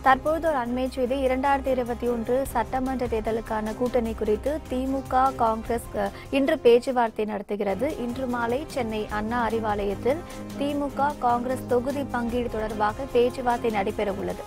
தற்போது ஒரு அண்மை செய்தி இரண்டாயிரத்தி இருபத்தி ஒன்று சட்டமன்ற தேர்தலுக்கான கூட்டணி குறித்து திமுக காங்கிரஸ் அஹ், இன்று பேச்சுவார்த்தை நடத்துகிறது இன்று மாலை சென்னை அண்ணா அறிவாலயத்தில் திமுக காங்கிரஸ் தொகுதி பங்கீடு தொடர்பாக பேச்சுவார்த்தை நடைபெற உள்ளது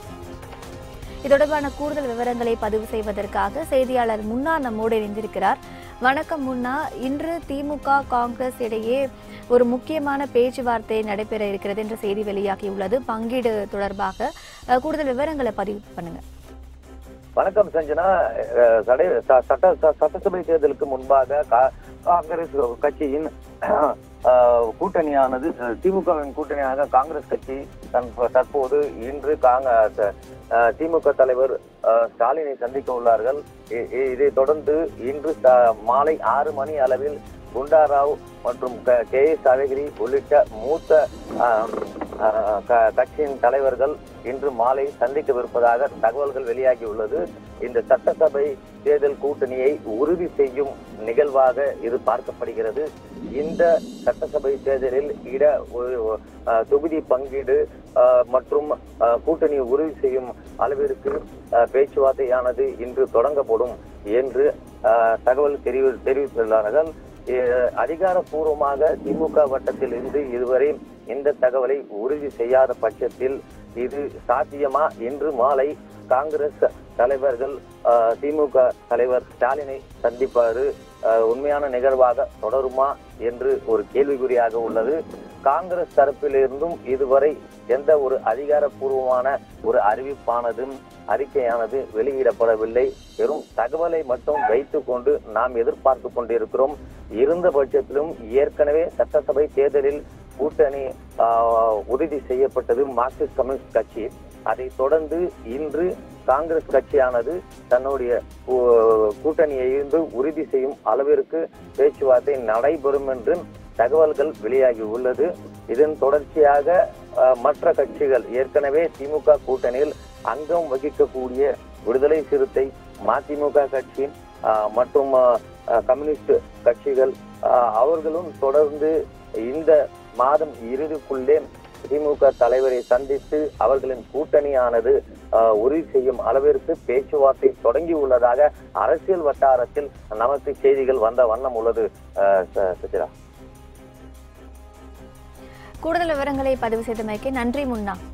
இது தொடர்பான கூடுதல் விவரங்களை பதிவு செய்வதற்காக செய்தியாளர் முன்னா நம்மோடு இணைந்திருக்கிறார் வணக்கம் முன்னா இன்று திமுக காங்கிரஸ் இடையே ஒரு முக்கியமான பேச்சுவார்த்தை நடைபெற இருக்கிறது என்ற செய்தி வெளியாகியுள்ளது பங்கீடு தொடர்பாக அஹ், கூடுதல் விவரங்களை பதிவு பண்ணுங்க வணக்கம் சஞ்சனா அஹ், சடை ச- சட்ட ச- சட்டசபை தேர்தலுக்கு முன்பாக கா- காங்கிரஸ் கட்சியின் அஹ், கூட்டணியானது அஹ், திமுகவின் கூட்டணியாக காங்கிரஸ் கட்சி தன்- தற்போது இன்று காங்க த- அஹ், திமுக தலைவர் அஹ், ஸ்டாலினை சந்திக்க உள்ளார்கள் இ- இ- இதைத் தொடர்ந்து இன்று ச- மாலை ஆறு மணி அளவில் குண்டாராவ் மற்றும் க- கே எஸ் அழகிரி உள்ளிட்ட மூத்த அஹ், அஹ், க- கட்சியின் தலைவர்கள் இன்று மாலை சந்திக்கவிருப்பதாக தகவல்கள் வெளியாகியுள்ளது இந்த சட்டசபை தேர்தல் கூட்டணியை உறுதி செய்யும் நிகழ்வாக இது பார்க்கப்படுகிறது இந்த சட்டசபை தேர்தலில் இட ஒ- அஹ், தொகுதி பங்கீடு அஹ், மற்றும் அஹ், கூட்டணியை உறுதி செய்யும் அளவிற்கு அஹ், பேச்சுவார்த்தையானது இன்று தொடங்கப்படும் என்று அஹ், தகவல் தெரிவி தெரிவித்துள்ளார்கள் அஹ், அதிகாரப்பூர்வமாக திமுக வட்டத்தில் இருந்து இதுவரை இந்த தகவலை உறுதி செய்யாத பட்சத்தில் இது சாத்தியமா இன்று மாலை காங்கிரஸ் தலைவர்கள் அஹ், திமுக தலைவர் ஸ்டாலினை சந்திப்பாரு அஹ், உண்மையான நிகழ்வாக தொடருமா என்று ஒரு கேள்விக்குறியாக உள்ளது காங்கிரஸ் தரப்பிலிருந்தும் இதுவரை எந்த ஒரு அதிகாரப்பூர்வமான ஒரு அறிவிப்பானதும் அறிக்கையானது வெளியிடப்படவில்லை வெறும் தகவலை மட்டும் வைத்துக்கொண்டு நாம் எதிர்பார்த்து கொண்டிருக்கிறோம் இருந்த பட்சத்திலும் ஏற்கனவே சட்டசபை தேர்தலில் கூட்டணி ஆஹ், உறுதி செய்யப்பட்டது மார்க்சிஸ்ட் கம்யூனிஸ்ட் கட்சி அதை தொடர்ந்து இன்று காங்கிரஸ் கட்சியானது தன்னுடைய கூ- கூட்டணியை இருந்து உறுதி செய்யும் அளவிற்கு பேச்சுவார்த்தை நடைபெறும் என்று தகவல்கள் வெளியாகி உள்ளது இதன் தொடர்ச்சியாக ஆஹ், மற்ற கட்சிகள் ஏற்கனவே திமுக கூட்டணியில் அங்கம் வகிக்கக்கூடிய விடுதலை சிறுத்தை மதிமுக கட்சி ஆஹ், மற்றும் ஆஹ், ஆஹ், கம்யூனிஸ்ட் கட்சிகள் ஆஹ், அவர்களும் தொடர்ந்து இந்த மாதம் இறுதிக்குள்ளே திமுக தலைவரை சந்தித்து அவர்களின் கூட்டணியானது ஆஹ், உறுதி செய்யும் அளவிற்கு பேச்சுவார்த்தை தொடங்கி உள்ளதாக அரசியல் வட்டாரத்தில் நமக்கு செய்திகள் வந்த வண்ணம் உள்ளது ஆஹ், ச- சசிரா கூடுதல் விவரங்களை பதிவு செய்தமைக்கு நன்றி முன்னா